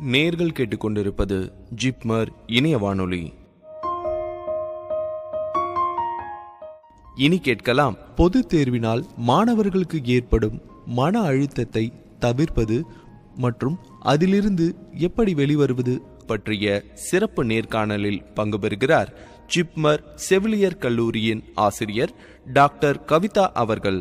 நேர்கள் கேட்டுக்கொண்டிருப்பது ஜிப்மர் இணைய வானொலி இனி கேட்கலாம் பொது தேர்வினால் மாணவர்களுக்கு ஏற்படும் மன அழுத்தத்தை தவிர்ப்பது மற்றும் அதிலிருந்து எப்படி வெளிவருவது பற்றிய சிறப்பு நேர்காணலில் பங்கு பெறுகிறார் ஜிப்மர் செவிலியர் கல்லூரியின் ஆசிரியர் டாக்டர் கவிதா அவர்கள்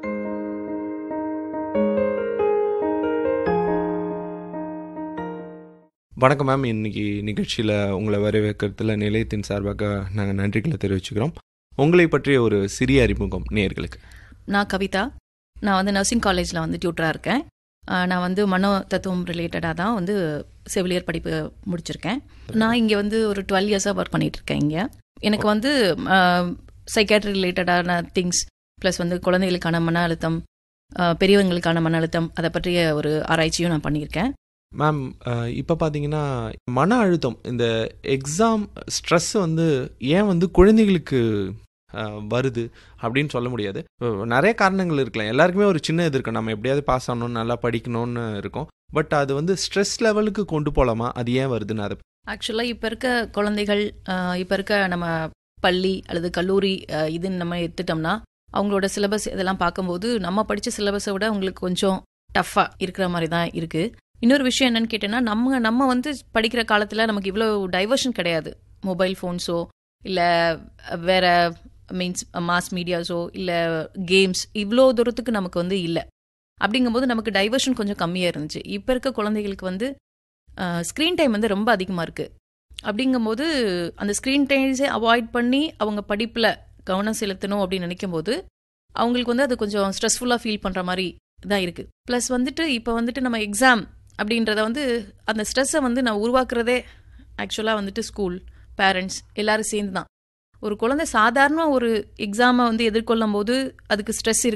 வணக்கம் மேம் இன்னைக்கு நிகழ்ச்சியில் உங்களை வரவேற்கிறதுல நிலையத்தின் சார்பாக நாங்கள் நன்றிகளை தெரிவிச்சுக்கிறோம் உங்களை பற்றிய ஒரு சிறிய அறிமுகம் நேர்களுக்கு நான் கவிதா நான் வந்து நர்சிங் காலேஜில் வந்து டியூட்டராக இருக்கேன் ஆஹ் நான் வந்து மனோ தத்துவம் ரிலேட்டடாக தான் வந்து செவிலியர் படிப்பு முடிச்சிருக்கேன் நான் இங்கே வந்து ஒரு டுவெல் இயர்ஸாக ஒர்க் பண்ணிட்டு இருக்கேன் இங்கே எனக்கு வந்து சைக்காட்ரி ரிலேட்டடான திங்ஸ் ப்ளஸ் வந்து குழந்தைகளுக்கான மன அழுத்தம் ஆஹ் பெரியவங்களுக்கான மன அழுத்தம் அதை பற்றிய ஒரு ஆராய்ச்சியும் நான் பண்ணியிருக்கேன் மேம் இப்போ பார்த்தீங்கன்னா மன அழுத்தம் இந்த எக்ஸாம் ஸ்ட்ரெஸ் வந்து ஏன் வந்து குழந்தைகளுக்கு அஹ், வருது அப்படின்னு சொல்ல முடியாது அஹ், நிறைய காரணங்கள் இருக்கலாம் எல்லாருக்குமே ஒரு சின்ன இது இருக்கும் நம்ம எப்படியாவது பாஸ் ஆகணும் நல்லா படிக்கணும்னு இருக்கும் பட் அது வந்து ஸ்ட்ரெஸ் லெவலுக்கு கொண்டு போகலாமா அது ஏன் வருதுன்னு அதை ஆக்சுவலாக இப்போ இருக்க குழந்தைகள் இப்போ இருக்க நம்ம பள்ளி அல்லது கல்லூரி ஆஹ் இதுன்னு நம்ம எடுத்துட்டோம்னா அவங்களோட சிலபஸ் இதெல்லாம் பார்க்கும்போது நம்ம படித்த சிலபஸை விட அவங்களுக்கு கொஞ்சம் டஃப்பாக இருக்கிற மாதிரி தான் இருக்குது இன்னொரு விஷயம் என்னன்னு கேட்டேன்னா நம்ம நம்ம வந்து படிக்கிற காலத்தில் நமக்கு இவ்வளோ டைவர்ஷன் கிடையாது மொபைல் ஃபோன்ஸோ இல்லை வேற மீன்ஸ் மாஸ் மீடியாஸோ இல்லை கேம்ஸ் இவ்வளோ தூரத்துக்கு நமக்கு வந்து இல்லை அப்படிங்கும்போது நமக்கு டைவர்ஷன் கொஞ்சம் கம்மியாக இருந்துச்சு இப்போ இருக்க குழந்தைகளுக்கு வந்து ஸ்க்ரீன் டைம் வந்து ரொம்ப அதிகமாக இருக்குது அப்படிங்கும்போது அந்த ஸ்க்ரீன் டைம்ஸே அவாய்ட் பண்ணி அவங்க படிப்பில் கவனம் செலுத்தணும் அப்படின்னு நினைக்கும்போது அவங்களுக்கு வந்து அது கொஞ்சம் ஸ்ட்ரெஸ்ஃபுல்லாக ஃபீல் பண்ணுற மாதிரி தான் இருக்குது ப்ளஸ் வந்துட்டு இப்போ வந்துட்டு நம்ம எக்ஸாம் அப்படின்றத வந்து அந்த ஸ்ட்ரெஸ்ஸை வந்து நான் உருவாக்குறதே ஆக்சுவலாக வந்துட்டு ஸ்கூல் பேரண்ட்ஸ் எல்லாரும் சேர்ந்து தான் ஒரு குழந்தை சாதாரண ஒரு எக்ஸாமை வந்து எதிர்கொள்ளும் போது அதுக்கு ஸ்ட்ரெஸ்